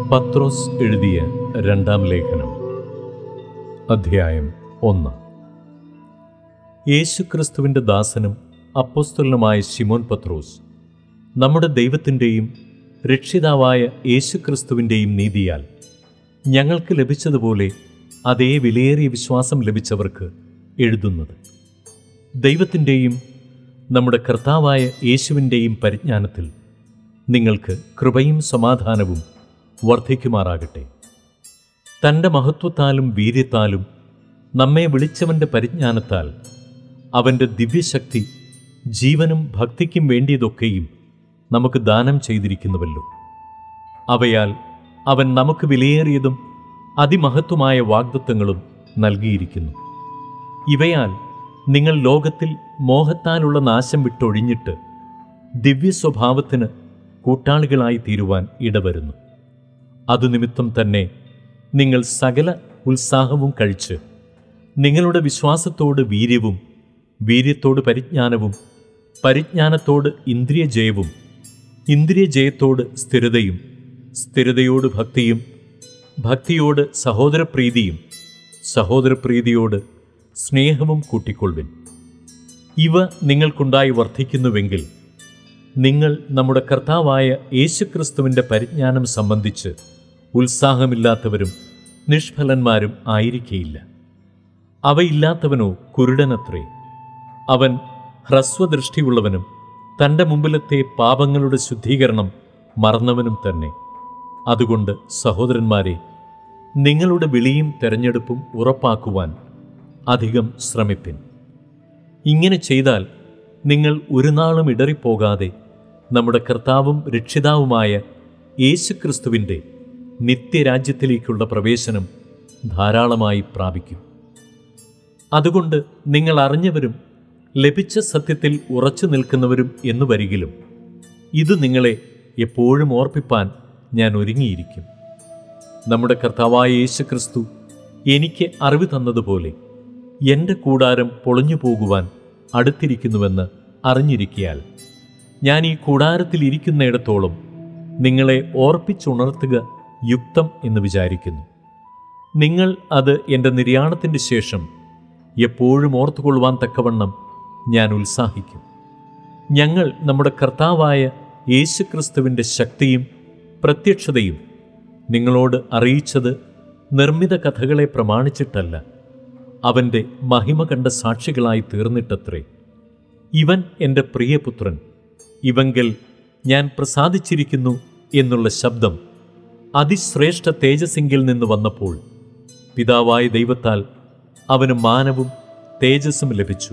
പത്രോസ് എഴുതിയ രണ്ടാം ലേഖനം അധ്യായം ഒന്ന് യേശുക്രിസ്തുവിൻ്റെ ദാസനും അപ്പോസ്തലനുമായ ശിമോൻ പത്രോസ് നമ്മുടെ ദൈവത്തിൻ്റെയും രക്ഷിതാവായ യേശുക്രിസ്തുവിൻ്റെയും നീതിയാൽ ഞങ്ങൾക്ക് ലഭിച്ചതുപോലെ അതേ വിലയേറിയ വിശ്വാസം ലഭിച്ചവർക്ക് എഴുതുന്നത് ദൈവത്തിൻ്റെയും നമ്മുടെ കർത്താവായ യേശുവിൻ്റെയും പരിജ്ഞാനത്തിൽ നിങ്ങൾക്ക് കൃപയും സമാധാനവും വർദ്ധിക്കുമാറാകട്ടെ തൻ്റെ മഹത്വത്താലും വീര്യത്താലും നമ്മെ വിളിച്ചവൻ്റെ പരിജ്ഞാനത്താൽ അവൻ്റെ ദിവ്യശക്തി ജീവനും ഭക്തിക്കും വേണ്ടിയതൊക്കെയും നമുക്ക് ദാനം ചെയ്തിരിക്കുന്നുവല്ലോ അവയാൽ അവൻ നമുക്ക് വിലയേറിയതും അതിമഹത്വമായ വാഗ്ദത്തങ്ങളും നൽകിയിരിക്കുന്നു ഇവയാൽ നിങ്ങൾ ലോകത്തിൽ മോഹത്താലുള്ള നാശം വിട്ടൊഴിഞ്ഞിട്ട് ദിവ്യ സ്വഭാവത്തിന് കൂട്ടാളികളായി തീരുവാൻ ഇടവരുന്നു അതുനിമിത്തം തന്നെ നിങ്ങൾ സകല ഉത്സാഹവും കഴിച്ച് നിങ്ങളുടെ വിശ്വാസത്തോട് വീര്യവും വീര്യത്തോട് പരിജ്ഞാനവും പരിജ്ഞാനത്തോട് ഇന്ദ്രിയജയവും ഇന്ദ്രിയജയത്തോട് സ്ഥിരതയും സ്ഥിരതയോട് ഭക്തിയും ഭക്തിയോട് സഹോദരപ്രീതിയും സഹോദരപ്രീതിയോട് സ്നേഹവും കൂട്ടിക്കൊള്ളുവിൻ ഇവ നിങ്ങൾക്കുണ്ടായി വർദ്ധിക്കുന്നുവെങ്കിൽ നിങ്ങൾ നമ്മുടെ കർത്താവായ യേശുക്രിസ്തുവിൻ്റെ പരിജ്ഞാനം സംബന്ധിച്ച് ഉത്സാഹമില്ലാത്തവരും നിഷ്ഫലന്മാരും ആയിരിക്കയില്ല അവയില്ലാത്തവനോ കുരുടനത്രേ അവൻ ഹ്രസ്വദൃഷ്ടിയുള്ളവനും തൻ്റെ മുമ്പിലത്തെ പാപങ്ങളുടെ ശുദ്ധീകരണം മറന്നവനും തന്നെ അതുകൊണ്ട് സഹോദരന്മാരെ നിങ്ങളുടെ വിളിയും തെരഞ്ഞെടുപ്പും ഉറപ്പാക്കുവാൻ അധികം ശ്രമിപ്പിൻ ഇങ്ങനെ ചെയ്താൽ നിങ്ങൾ ഒരു നാളും ഇടറിപ്പോകാതെ നമ്മുടെ കർത്താവും രക്ഷിതാവുമായ യേശുക്രിസ്തുവിൻ്റെ നിത്യരാജ്യത്തിലേക്കുള്ള പ്രവേശനം ധാരാളമായി പ്രാപിക്കും അതുകൊണ്ട് നിങ്ങൾ അറിഞ്ഞവരും ലഭിച്ച സത്യത്തിൽ ഉറച്ചു നിൽക്കുന്നവരും എന്നു വരികിലും ഇത് നിങ്ങളെ എപ്പോഴും ഓർപ്പിപ്പാൻ ഞാൻ ഒരുങ്ങിയിരിക്കും നമ്മുടെ കർത്താവായ യേശുക്രിസ്തു എനിക്ക് അറിവ് തന്നതുപോലെ എൻ്റെ കൂടാരം പൊളിഞ്ഞു പോകുവാൻ അടുത്തിരിക്കുന്നുവെന്ന് അറിഞ്ഞിരിക്കിയാൽ ഞാൻ ഈ കൂടാരത്തിൽ ഇരിക്കുന്നിടത്തോളം നിങ്ങളെ ഓർപ്പിച്ചുണർത്തുക യുക്തം എന്ന് വിചാരിക്കുന്നു നിങ്ങൾ അത് എൻ്റെ നിര്യാണത്തിൻ്റെ ശേഷം എപ്പോഴും ഓർത്തുകൊള്ളുവാൻ തക്കവണ്ണം ഞാൻ ഉത്സാഹിക്കും ഞങ്ങൾ നമ്മുടെ കർത്താവായ യേശുക്രിസ്തുവിൻ്റെ ശക്തിയും പ്രത്യക്ഷതയും നിങ്ങളോട് അറിയിച്ചത് നിർമ്മിത കഥകളെ പ്രമാണിച്ചിട്ടല്ല അവൻ്റെ മഹിമ കണ്ട സാക്ഷികളായി തീർന്നിട്ടത്രേ ഇവൻ എൻ്റെ പ്രിയപുത്രൻ ഇവങ്കൽ ഞാൻ പ്രസാദിച്ചിരിക്കുന്നു എന്നുള്ള ശബ്ദം അതിശ്രേഷ്ഠ തേജസ്സിങ്കിൽ നിന്ന് വന്നപ്പോൾ പിതാവായ ദൈവത്താൽ അവന് മാനവും തേജസ്സും ലഭിച്ചു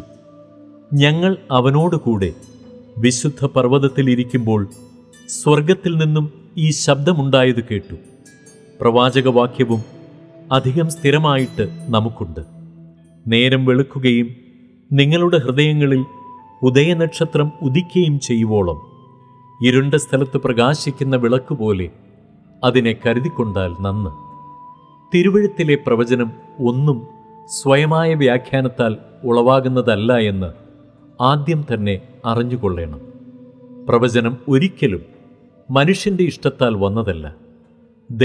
ഞങ്ങൾ അവനോടുകൂടെ വിശുദ്ധ പർവ്വതത്തിലിരിക്കുമ്പോൾ സ്വർഗത്തിൽ നിന്നും ഈ ശബ്ദമുണ്ടായത് കേട്ടു പ്രവാചകവാക്യവും അധികം സ്ഥിരമായിട്ട് നമുക്കുണ്ട് നേരം വെളുക്കുകയും നിങ്ങളുടെ ഹൃദയങ്ങളിൽ ഉദയനക്ഷത്രം ഉദിക്കുകയും ചെയ്യുവോളം ഇരുണ്ട സ്ഥലത്ത് പ്രകാശിക്കുന്ന വിളക്ക് പോലെ അതിനെ കരുതിക്കൊണ്ടാൽ നന്ന് തിരുവഴുത്തിലെ പ്രവചനം ഒന്നും സ്വയമായ വ്യാഖ്യാനത്താൽ ഉളവാകുന്നതല്ല എന്ന് ആദ്യം തന്നെ അറിഞ്ഞുകൊള്ളണം പ്രവചനം ഒരിക്കലും മനുഷ്യന്റെ ഇഷ്ടത്താൽ വന്നതല്ല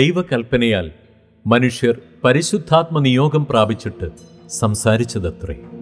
ദൈവകൽപ്പനയാൽ മനുഷ്യർ പരിശുദ്ധാത്മ നിയോഗം പ്രാപിച്ചിട്ട് സംസാരിച്ചതത്രേ